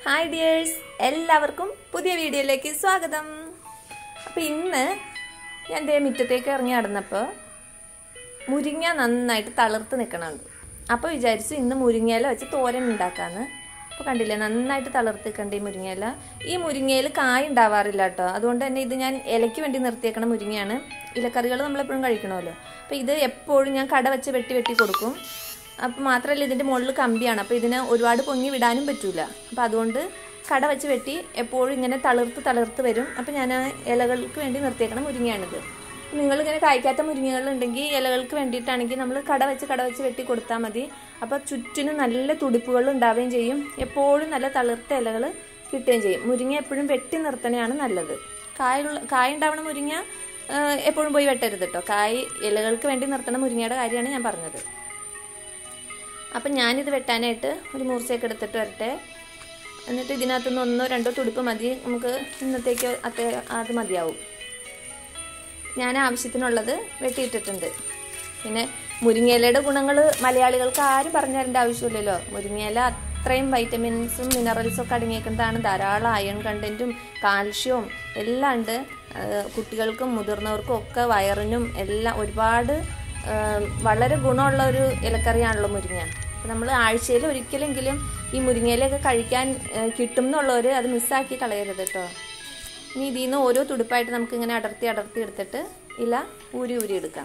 hi dears എല്ലാവർക്കും പുതിയ വീഡിയോയിലേക്ക് സ്വാഗതം അപ്പോൾ ഇന്ന് ഞാൻ ദേ മുറ്റത്തേക്ക് ഇറങ്ങി നടന്നപ്പോൾ മുരിങ്ങ നന്നായിട്ട് തളിർത്ത് നിൽക്കണുണ്ട് അപ്പോൾ വിചാരിച്ചു ഇന്ന് മുരിങ്ങയില വെച്ച് തോരൻ ഉണ്ടാക്കാന്ന് അപ്പോൾ കണ്ടില്ലേ നന്നായിട്ട് തളിർത്ത് നിൽക്കണ്ട ഈ മുരിങ്ങയില ഈ മുരിങ്ങയിൽ കായ് ഉണ്ടാവാറില്ല കേട്ടോ അതുകൊണ്ട് തന്നെ ഇത് ഞാൻ ഇലയ്ക്ക് വേണ്ടി നിർത്തിയേക്കണ മുരിങ്ങയാണ് ഇലക്കറികൾ നമ്മളെപ്പോഴും കഴിക്കണമല്ലോ അപ്പോൾ ഇത് എപ്പോഴും ഞാൻ കട വെച്ച് വെട്ടി വെട്ടി കൊടുക്കും അപ്പോൾ മാത്രമല്ല ഇതിൻ്റെ മുകളിൽ കമ്പിയാണ് അപ്പോൾ ഇതിന് ഒരുപാട് പൊങ്ങി വിടാനും പറ്റൂല അപ്പോൾ അതുകൊണ്ട് കട വെച്ച് വെട്ടി എപ്പോഴും ഇങ്ങനെ തളിർത്ത് തളിർത്ത് വരും അപ്പോൾ ഞാൻ ആ ഇലകൾക്ക് വേണ്ടി നിർത്തിയേക്കണം മുരിങ്ങയാണിത് നിങ്ങളിങ്ങനെ കായ്ക്കാത്ത മുരിങ്ങകളുണ്ടെങ്കിൽ ഇലകൾക്ക് വേണ്ടിയിട്ടാണെങ്കിൽ നമ്മൾ കട വെച്ച് കട വെച്ച് വെട്ടി കൊടുത്താൽ മതി അപ്പോൾ ചുറ്റിനും നല്ല തുടിപ്പുകൾ ഉണ്ടാവുകയും ചെയ്യും എപ്പോഴും നല്ല തളിർത്ത ഇലകൾ കിട്ടുകയും ചെയ്യും മുരിങ്ങ എപ്പോഴും വെട്ടി നിർത്തണയാണ് നല്ലത് കായുള്ള കായ ഉണ്ടാവണ മുരിങ്ങ ആ, എപ്പോഴും പോയി വെട്ടരുത് കേട്ടോ കായ് ഇലകൾക്ക് വേണ്ടി നിർത്തണ മുരിങ്ങയുടെ കാര്യമാണ് ഞാൻ പറഞ്ഞത് അപ്പം ഞാനിത് വെട്ടാനായിട്ട് ഒരു മൂർച്ചയൊക്കെ എടുത്തിട്ട് വരട്ടെ എന്നിട്ട് ഇതിനകത്തുനിന്ന് ഒന്നോ രണ്ടോ തുടിപ്പ് മതി നമുക്ക് ഇന്നത്തേക്ക് അത്ര അത് മതിയാവും ഞാൻ ആവശ്യത്തിനുള്ളത് വെട്ടിയിട്ടിട്ടുണ്ട് പിന്നെ മുരിങ്ങയിലയുടെ ഗുണങ്ങൾ മലയാളികൾക്ക് ആരും പറഞ്ഞു തരേണ്ട ആവശ്യമില്ലല്ലോ മുരിങ്ങയില അത്രയും വൈറ്റമിൻസും മിനറൽസും ഒക്കെ അടങ്ങിയേക്കുന്നതാണ് ധാരാളം അയൺ കണ്ടൻറ്റും കാൽഷ്യവും എല്ലാം ഉണ്ട് ആ, കുട്ടികൾക്കും മുതിർന്നവർക്കും ഒക്കെ വയറിനും എല്ലാം ഒരുപാട് ആ, വളരെ ഗുണമുള്ള ഒരു ഇലക്കറിയാണല്ലോ മുരിങ്ങ നമ്മൾ ആഴ്ചയിൽ ഒരിക്കലെങ്കിലും ഈ മുരിങ്ങയിലൊക്കെ കഴിക്കാൻ ആ, കിട്ടും എന്നുള്ളവർ അത് മിസ്സാക്കി കളയരുത് കേട്ടോ ഇനി ഇതിൽ നിന്ന് ഓരോ തുടുപ്പായിട്ട് നമുക്ക് ഇങ്ങനെ അടർത്തി അടർത്തി എടുത്തിട്ട് ഇല ഊരി ഊരി എടുക്കാം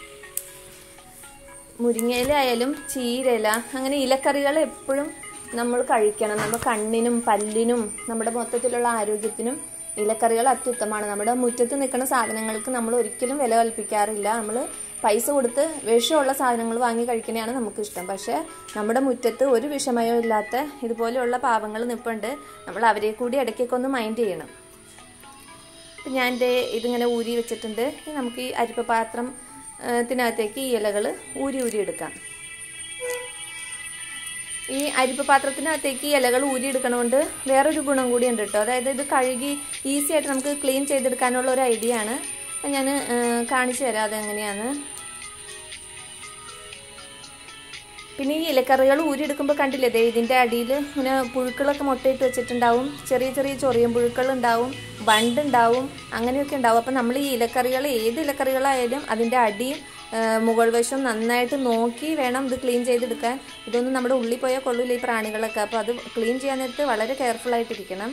മുരിങ്ങയില ആയാലും ചീരയില അങ്ങനെ ഇലക്കറികൾ എപ്പോഴും നമ്മൾ കഴിക്കണം നമ്മുടെ കണ്ണിനും പല്ലിനും നമ്മുടെ മൊത്തത്തിലുള്ള ആരോഗ്യത്തിനും ഇലക്കറികൾ അത്യുത്തമമാണ് നമ്മുടെ മുറ്റത്ത് നിൽക്കുന്ന സാധനങ്ങൾക്ക് നമ്മൾ ഒരിക്കലും വില കൽപ്പിക്കാറില്ല നമ്മൾ പൈസ കൊടുത്ത് വിഷമുള്ള സാധനങ്ങൾ വാങ്ങി കഴിക്കണതാണ് നമുക്ക് ഇഷ്ടം പക്ഷേ നമ്മുടെ മുറ്റത്ത് ഒരു വിഷമയവും ഇല്ലാത്ത ഇതുപോലെയുള്ള പാവങ്ങൾ നിൽപ്പുണ്ട് നമ്മൾ അവരെ കൂടി ഇടയ്ക്കൊക്കെ ഒന്ന് മൈൻഡ് ചെയ്യണം അപ്പം ഞാൻ ദേ ഇതിങ്ങനെ ഊരി വെച്ചിട്ടുണ്ട് ഇനി നമുക്ക് ഈ അരിപ്പ പാത്രം ആ, ത്തിനകത്തേക്ക് ഈ ഇലകൾ ഊരി ഊരി എടുക്കാം ഈ അരിപ്പ പാത്രത്തിനകത്തേക്ക് ഈ ഇലകൾ ഊരി എടുക്കണോണ്ട് വേറൊരു ഗുണം കൂടി ഉണ്ട് കേട്ടോ അതായത് ഇത് കഴുകി ഈസി ആയിട്ട് നമുക്ക് ക്ലീൻ ചെയ്തെടുക്കാനുള്ള ഒരു ഐഡിയ ആണ് അപ്പം ഞാൻ കാണിച്ചു തരാം അതെങ്ങനെയാണ് പിന്നെ ഈ ഇലക്കറികൾ ഊരിയെടുക്കുമ്പോൾ കണ്ടില്ലേ ദേ ഇതിൻ്റെ അടിയിൽ ഇങ്ങനെ പുഴുക്കളൊക്കെ മുട്ടയിട്ട് വെച്ചിട്ടുണ്ടാവും ചെറിയ ചെറിയ ചൊറിയൻ പുഴുക്കൾ ഉണ്ടാവും ബണ്ട് ഉണ്ടാവും അങ്ങനെയൊക്കെ ഉണ്ടാവും അപ്പം നമ്മൾ ഈ ഇലക്കറികൾ ഏത് ഇലക്കറികളായാലും അതിൻ്റെ അടിയും ആ, മുകൾ വശവും നന്നായിട്ട് നോക്കി വേണം ഇത് ക്ലീൻ ചെയ്തെടുക്കാൻ ഇതൊന്നും നമ്മുടെ ഉള്ളിൽ പോയാൽ കൊള്ളില്ല ഈ പ്രാണികളൊക്കെ അപ്പോൾ അത് ക്ലീൻ ചെയ്യാൻ നേരത്ത് വളരെ കെയർഫുൾ ആയിട്ടിരിക്കണം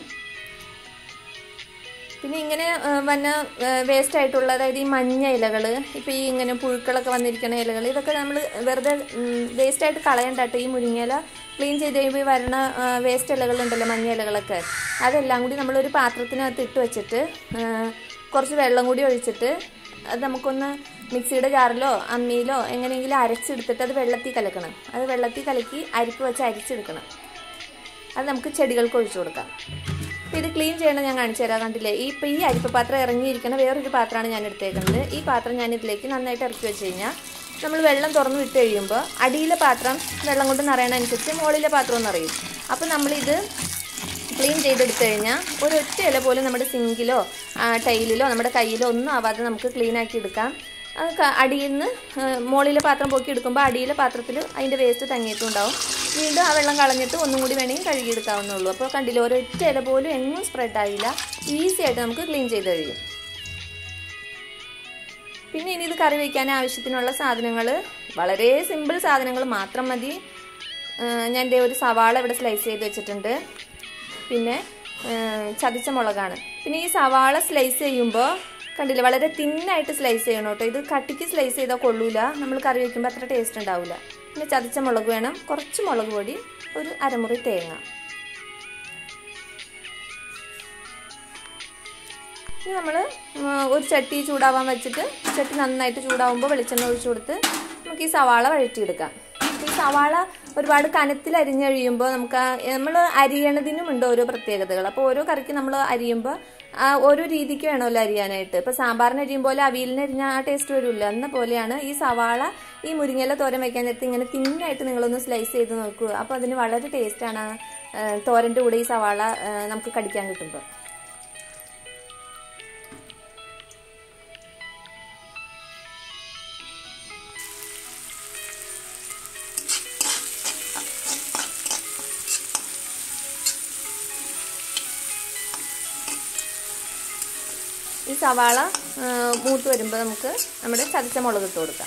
പിന്നെ ഇങ്ങനെ ആ, വന്ന വേസ്റ്റ് ആയിട്ടുള്ള അതായത് ഈ മഞ്ഞ ഇലകൾ ഇപ്പോൾ ഈ ഇങ്ങനെ പുഴുക്കളൊക്കെ വന്നിരിക്കുന്ന ഇലകൾ ഇതൊക്കെ നമ്മൾ വെറുതെ വേസ്റ്റ് ആയിട്ട് കളയണ്ട കേട്ടോ ഈ മുരിങ്ങയില ക്ലീൻ ചെയ്ത് കഴിയുമ്പോൾ ഈ വരണ വേസ്റ്റ് ഇലകളുണ്ടല്ലോ മഞ്ഞ ഇലകളൊക്കെ അതെല്ലാം കൂടി നമ്മളൊരു പാത്രത്തിനകത്ത് ഇട്ട് വെച്ചിട്ട് ആ, കുറച്ച് വെള്ളം കൂടി ഒഴിച്ചിട്ട് അത് നമുക്കൊന്ന് മിക്സിയുടെ ജാറിലോ അമ്മിയിലോ എങ്ങനെയെങ്കിലും അരച്ചെടുത്തിട്ട് അത് വെള്ളത്തിൽ കലക്കണം അത് വെള്ളത്തിൽ കലക്കി അരിപ്പ് വെച്ച് അരിച്ചെടുക്കണം അത് നമുക്ക് ചെടികൾക്ക് ഒഴിച്ചു കൊടുക്കാം അപ്പോൾ ഇത് ക്ലീൻ ചെയ്യണം ഞാൻ കാണിച്ചു തരാം കണ്ടില്ലേ ഈ ഇപ്പോൾ ഈ അരിപ്പ പാത്രം ഇറങ്ങിയിരിക്കുന്ന വേറൊരു പാത്രമാണ് ഞാൻ എടുത്തേക്കുന്നത് ഈ പാത്രം ഞാൻ ഇതിലേക്ക് നന്നായിട്ട് ഇറക്കി വെച്ച് കഴിഞ്ഞാൽ നമ്മൾ വെള്ളം തുറന്ന് വിട്ട് കഴിയുമ്പോൾ അടിയിലെ പാത്രം വെള്ളം കൊണ്ട് നിറയണനുസരിച്ച് മുകളിലെ പാത്രം നിറയും അപ്പോൾ നമ്മളിത് ക്ലീൻ ചെയ്തെടുത്തു കഴിഞ്ഞാൽ ഒരൊറ്റ ഇല പോലും നമ്മുടെ സിങ്കിലോ ടൈലിലോ നമ്മുടെ കയ്യിലോ ഒന്നും ആവാതെ നമുക്ക് ക്ലീൻ ആക്കി എടുക്കാം അത് ക- അടിയിൽ നിന്ന് മുകളിലെ പാത്രം പൊക്കി എടുക്കുമ്പോൾ അടിയിലെ പാത്രത്തിൽ അതിൻ്റെ വേസ്റ്റ് തങ്ങിയിട്ടുണ്ടാവും വീണ്ടും ആ വെള്ളം കളഞ്ഞിട്ട് ഒന്നും കൂടി വേണമെങ്കിൽ കഴുകിയെടുക്കാവുന്നുള്ളൂ അപ്പോൾ കണ്ടില്ല ഒരൊറ്റ ഇല പോലും എങ്ങും സ്പ്രെഡ് ആയില്ല ഈസി ആയിട്ട് നമുക്ക് ക്ലീൻ ചെയ്ത് കഴിയും പിന്നെ ഇനി ഇത് കറി വയ്ക്കാൻ ആവശ്യത്തിനുള്ള സാധനങ്ങൾ വളരെ സിമ്പിൾ സാധനങ്ങൾ മാത്രം മതി ആ, ഞാൻ ദേ ഒരു സവാള ഇവിടെ സ്ലൈസ് ചെയ്ത് വെച്ചിട്ടുണ്ട് പിന്നെ ആ, ചതച്ച മുളകാണ് പിന്നെ ഈ സവാള സ്ലൈസ് ചെയ്യുമ്പോൾ കണ്ടില്ലേ വളരെ തിന്നായിട്ട് സ്ലൈസ് ചെയ്യണം കേട്ടോ ഇത് കട്ടിക്ക് സ്ലൈസ് ചെയ്താൽ കൊള്ളൂല നമ്മൾ കറി വയ്ക്കുമ്പോൾ അത്ര ടേസ്റ്റ് ഉണ്ടാവില്ല പിന്നെ ചതച്ച മുളക് വേണം കുറച്ച് മുളക് പൊടി ഒരു അരമുറി തേങ്ങ ഇനി നമ്മൾ ഒരു ചട്ടി ചൂടാവാൻ വെച്ചിട്ട് ചട്ടി നന്നായിട്ട് ചൂടാവുമ്പോൾ വെളിച്ചെണ്ണ ഒഴിച്ചു കൊടുത്ത് നമുക്ക് ഈ സവാള വഴറ്റിയെടുക്കാം ഈ സവാള ഒരുപാട് കനത്തിൽ അരിഞ്ഞ് കഴിയുമ്പോൾ നമുക്ക് നമ്മൾ അരിയണതിനുമുണ്ട് ഓരോ പ്രത്യേകതകൾ അപ്പോൾ ഓരോ കറിക്ക് നമ്മൾ അരിയുമ്പോൾ ആ ഓരോ രീതിക്ക് വേണമല്ലോ അരിയാനായിട്ട് ഇപ്പോൾ സാമ്പാറിന് അരിയുമ്പോൾ അവിയലിന് അരിഞ്ഞാൽ ആ ടേസ്റ്റ് വരില്ല എന്ന പോലെയാണ് ഈ സവാള ഈ മുരിങ്ങയില തോരൻ വയ്ക്കാൻ നേരത്ത് ഇങ്ങനെ തിന്നായിട്ട് നിങ്ങളൊന്ന് സ്ലൈസ് ചെയ്ത് നോക്കുക അപ്പോൾ അതിന് വളരെ ടേസ്റ്റാണ് തോരൻ്റെ കൂടെ ഈ സവാള ആ, നമുക്ക് കടിക്കാൻ കിട്ടുമ്പോൾ സവാള ആ, മൂത്ത് വരുമ്പോൾ നമുക്ക് നമ്മുടെ ചതച്ച മുളക് ഇട്ട് കൊടുക്കാം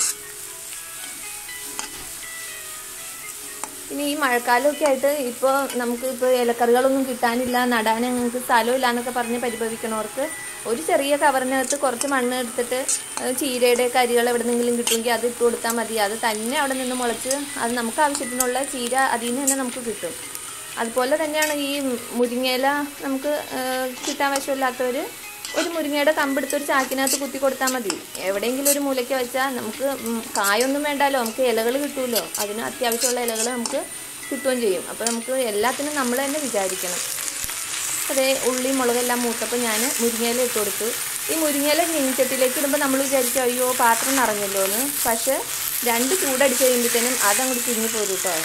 പിന്നെ ഈ മഴക്കാലമൊക്കെ ആയിട്ട് ഇപ്പോൾ നമുക്ക് ഇപ്പോൾ ഇലക്കറികളൊന്നും കിട്ടാനില്ല നടാൻ ഞങ്ങൾക്ക് സ്ഥലമില്ല എന്നൊക്കെ പറഞ്ഞ് പരിഭവിക്കണവർക്ക് ഒരു ചെറിയ കവറിനകത്ത് കുറച്ച് മണ്ണ് എടുത്തിട്ട് അത് ചീരയുടെ കരികൾ എവിടെന്നെങ്കിലും കിട്ടുമെങ്കിൽ അത് ഇട്ട് കൊടുത്താൽ മതി അത് തന്നെ അവിടെ നിന്ന് മുളച്ച് അത് നമുക്ക് ആവശ്യത്തിനുള്ള ചീര അതിൽ നിന്ന് തന്നെ നമുക്ക് കിട്ടും അതുപോലെ തന്നെയാണ് ഈ മുരിങ്ങയില നമുക്ക് ആ, കിട്ടാൻ വശമില്ലാത്തവർ ഒരു മുരിങ്ങയുടെ കമ്പെടുത്ത് ഒരു ചാക്കിനകത്ത് കുത്തി കൊടുത്താൽ മതി എവിടെയെങ്കിലും ഒരു മൂലയ്ക്ക് വെച്ചാൽ നമുക്ക് ഉം, കായൊന്നും വേണ്ടാലോ നമുക്ക് ഇലകൾ കിട്ടുമല്ലോ അതിന് അത്യാവശ്യമുള്ള ഇലകൾ നമുക്ക് കിട്ടുകയും ചെയ്യും അപ്പോൾ നമുക്ക് എല്ലാത്തിനും നമ്മൾ തന്നെ വിചാരിക്കണം അതേ ഉള്ളി മുളകെല്ലാം മൂത്തപ്പോൾ ഞാൻ മുരിങ്ങയില ഇട്ട് കൊടുത്തു ഈ മുരിങ്ങയില ചീനിച്ചട്ടിലേക്ക് ഇടുമ്പോൾ നമ്മൾ വിചാരിക്കും അയ്യോ പാത്രം നിറഞ്ഞല്ലോ എന്ന് പക്ഷേ രണ്ട് ചൂടടിച്ച് കഴിയുമ്പോഴത്തേനും അതങ്ങോട്ട് ചുരുങ്ങി പോരും കേട്ടോ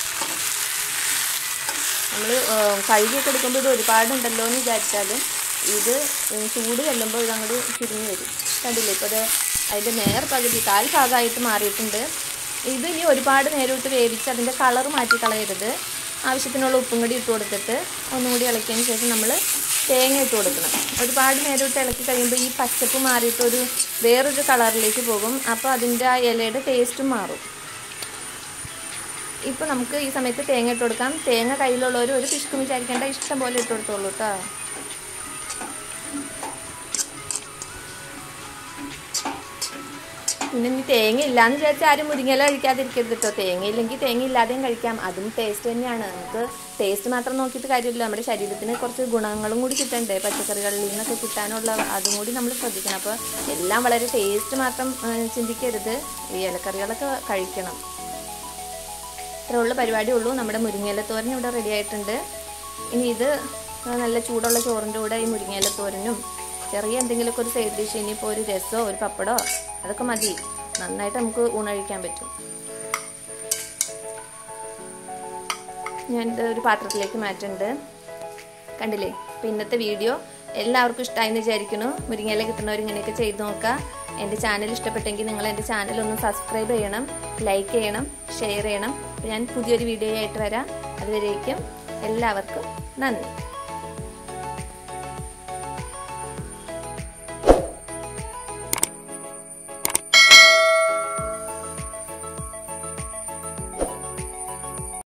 നമ്മൾ കഴുകിയൊക്കെ എടുക്കുമ്പോൾ ഇത് ഒരുപാടുണ്ടല്ലോ എന്ന് വിചാരിച്ചാലും ഇത് ഉം, ചൂട് ചെല്ലുമ്പോൾ ഇതങ്ങോട്ട് ചുരുങ്ങി വരും കണ്ടില്ലേ ഇപ്പോൾ അത് അതിൻ്റെ നേർ പകുതി കാൽ ഭാഗമായിട്ട് മാറിയിട്ടുണ്ട് ഇത് ഇനി ഒരുപാട് നേരം ഇട്ട് വേവിച്ച് അതിൻ്റെ കളർ മാറ്റി കളയരുത് ആവശ്യത്തിനുള്ള ഉപ്പും കൂടി ഇട്ട് കൊടുത്തിട്ട് ഒന്നും കൂടി ഇളക്കിയതിന് ശേഷം നമ്മൾ തേങ്ങ ഇട്ട് കൊടുക്കണം ഒരുപാട് നേരം ഇട്ട് ഇളക്കി കഴിയുമ്പോൾ ഈ പച്ചപ്പ് മാറിയിട്ട് ഒരു വേറൊരു കളറിലേക്ക് പോകും അപ്പോൾ അതിൻ്റെ ആ ഇലയുടെ ടേസ്റ്റും മാറും ഇപ്പോൾ നമുക്ക് ഈ സമയത്ത് തേങ്ങ ഇട്ട് കൊടുക്കാം തേങ്ങ കയ്യിലുള്ളവർ ഒരു പിഷ്കും വിചാരിക്കേണ്ട ഇഷ്ടം പോലെ ഇട്ട് കൊടുത്തോളൂ കേട്ടോ പിന്നെ ഇനി തേങ്ങ ഇല്ലാന്ന് വിചാരിച്ചാൽ ആരും മുരിങ്ങയില കഴിക്കാതിരിക്കരുത് കേട്ടോ തേങ്ങ ഇല്ലെങ്കിൽ തേങ്ങ ഇല്ലാതെയും കഴിക്കാം അതും ടേസ്റ്റ് തന്നെയാണ് നമുക്ക് ടേസ്റ്റ് മാത്രം നോക്കിയിട്ട് കാര്യമില്ല നമ്മുടെ ശരീരത്തിന് കുറച്ച് ഗുണങ്ങളും കൂടി കിട്ടണ്ടേ പച്ചക്കറികളിൽ നിന്നൊക്കെ കിട്ടാനുള്ള അതും കൂടി നമ്മൾ ശ്രദ്ധിക്കണം അപ്പോൾ എല്ലാം വളരെ ടേസ്റ്റ് മാത്രം ആ, ചിന്തിക്കരുത് ഈ ഇലക്കറികളൊക്കെ കഴിക്കണം ഇത്രേ ഉള്ള പരിപാടിയേ ഉള്ളൂ നമ്മുടെ മുരിങ്ങയില തോരൻ ഇവിടെ റെഡി ആയിട്ടുണ്ട് ഇനി ഇത് നല്ല ചൂടുള്ള ചോറിൻ്റെ കൂടെ ഈ മുരിങ്ങയില തോരനും ചെറിയ എന്തെങ്കിലുമൊക്കെ ഒരു സൈഡ് ഡിഷ് ഇനിയിപ്പോൾ ഒരു രസമോ ഒരു പപ്പടമോ അതൊക്കെ മതി നന്നായിട്ട് നമുക്ക് ഊണഴിക്കാൻ പറ്റും ഞാൻ ഇത് ഒരു പാത്രത്തിലേക്ക് മാറ്റുന്നുണ്ട് കണ്ടില്ലേ അപ്പം ഇന്നത്തെ വീഡിയോ എല്ലാവർക്കും ഇഷ്ടമായെന്ന് വിചാരിക്കുന്നു മുരിങ്ങയില കിട്ടുന്നവർ ഇങ്ങനെയൊക്കെ ചെയ്ത് നോക്കുക എൻ്റെ ചാനൽ ഇഷ്ടപ്പെട്ടെങ്കിൽ നിങ്ങൾ എൻ്റെ ചാനൽ ഒന്ന് സബ്സ്ക്രൈബ് ചെയ്യണം ലൈക്ക് ചെയ്യണം ഷെയർ ചെയ്യണം അപ്പോൾ ഞാൻ പുതിയൊരു വീഡിയോ ആയിട്ട് വരാം അതുവരേക്കും എല്ലാവർക്കും നന്ദി